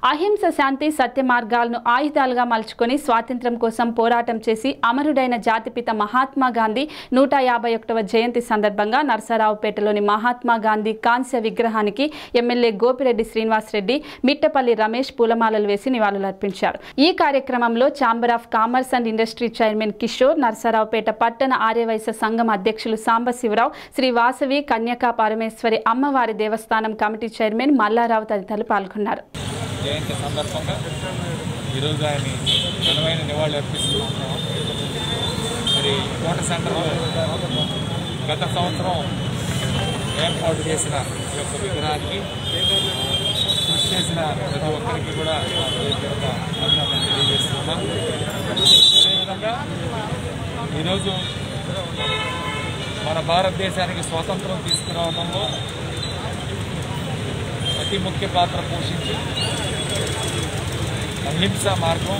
అహింస శాంతి సత్య మార్గాలను ఆయుధాలుగా మలుచుకొని స్వాతంత్ర్యం కోసం పోరాటం చేసి అమరుడైన జాతిపిత మహాత్మా గాంధీ నూట యాభై ఒకటవ జయంతి సందర్భంగా నర్సరావుపేటలోని మహాత్మా గాంధీ కాంస్య విగ్రహానికి ఎమ్మెల్యే గోపిరెడ్డి శ్రీనివాసరెడ్డి మిట్టపల్లి రమేష్ పూలమాలలు వేసి నివాళులర్పించారు ఈ కార్యక్రమంలో chamber of commerce and industry chairman Kishore Narasaraopet పట్టణ ఆర్యవైశ్య సంఘం అధ్యక్షులు సాంబశివరావు శ్రీ వాసవి కన్యకా పరమేశ్వరి అమ్మవారి దేవస్థానం కమిటీ చైర్మన్ మల్లారావు తదితరులు పాల్గొన్నారు జయంతి సందర్భంగా ఈరోజు ఆయన ఘనమైన నివాళులు అర్పిస్తూ ఉన్నాం మరి కోట సెంటర్లో గత సంవత్సరం ఏర్పాటు చేసిన ఈ యొక్క విగ్రహానికి కృషి చేసిన ప్రతి ఒక్కరికి కూడా నా హృదయపూర్వక అభినందనలు తెలియజేస్తున్నాం అదేవిధంగా ఈరోజు మన భారతదేశానికి స్వాతంత్రం తీసుకురావడంలో అతి ముఖ్య పాత్ర పోషించి అహింస మార్గం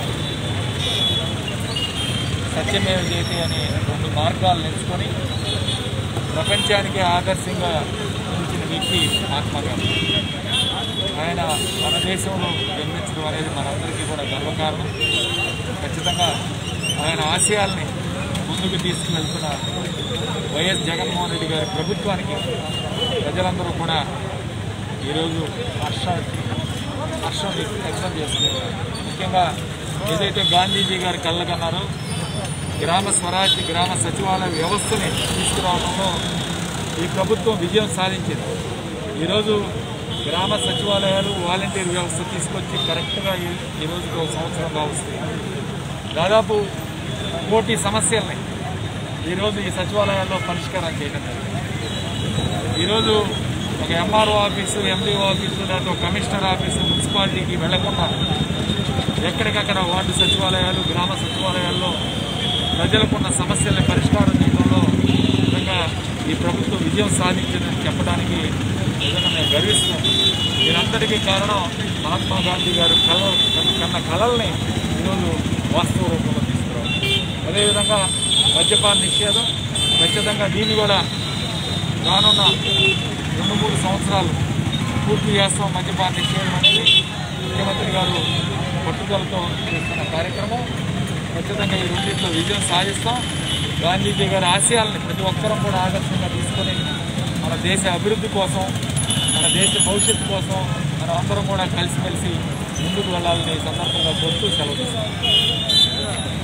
సత్యమేవ జయతే అనే రెండు మార్గాలను ఎంచుకొని ప్రపంచానికి ఆదర్శంగా నిలిచిన వ్యక్తి మహాత్మా గాంధీ ఆయన మన దేశంలో జన్మించడం అనేది మనందరికీ కూడా గర్వకారణం ఖచ్చితంగా ఆయన ఆశయాల్ని ముందుకు తీసుకువెళ్తున్న వైఎస్ జగన్మోహన్ రెడ్డి గారి ప్రభుత్వానికి ప్రజలందరూ కూడా ఈరోజు హర్ష హర్షం వ్యక్తం చేస్తున్నారు ముఖ్యంగా ఏదైతే గాంధీజీ గారు కళ్ళకన్నారో గ్రామ స్వరాజ్య గ్రామ సచివాలయ వ్యవస్థని తీసుకురావడంలో ఈ ప్రభుత్వం విజయం సాధించింది ఈరోజు గ్రామ సచివాలయాలు వాలంటీర్ వ్యవస్థ తీసుకొచ్చి కరెక్ట్గా ఈ- ఈ రోజుకి ఒక సంవత్సరంగా వస్తుంది దాదాపు కోటి సమస్యల్ని ఈరోజు ఈ సచివాలయాల్లో పరిష్కారం చేయడం జరిగింది ఈరోజు ఒక ఎంఆర్ఓ ఆఫీసు ఎండిఓ ఆఫీసు లేదా ఒక కమిషనర్ ఆఫీసు మున్సిపాలిటీకి వెళ్లకుండా ఎక్కడికక్కడ వార్డు సచివాలయాలు గ్రామ సచివాలయాల్లో ప్రజలకున్న సమస్యల్ని పరిష్కారం చేయడంలో నిజంగా ఈ ప్రభుత్వం విజయం సాధించిందని చెప్పడానికి నిజంగా మేము గర్విస్తున్నాం దీనంతటికీ కారణం మహాత్మా గాంధీ గారు కళ కన్న కళల్ని ఈరోజు వాస్తవ రూపంలో తీసుకురావడం అదేవిధంగా మద్యపాన నిషేధం ఖచ్చితంగా దీన్ని కూడా రానున్న రెండు మూడు సంవత్సరాలు పూర్తి చేస్తాం మద్యపాన నిషేధం అనేది ముఖ్యమంత్రి గారు పట్టుదలతో చేస్తున్న కార్యక్రమం ఖచ్చితంగా ఈ రెండింటిలో విజయం సాధిస్తాం గాంధీజీ గారి ఆశయాల్ని ప్రతి ఒక్కరం కూడా ఆదర్శంగా తీసుకొని మన దేశ అభివృద్ధి కోసం మన దేశ భవిష్యత్తు కోసం మనం అందరం కూడా కలిసిమెలిసి ముందుకు వెళ్ళాలని ఈ సందర్భంగా కోరుతూ సెలవు తీసుకుంటాం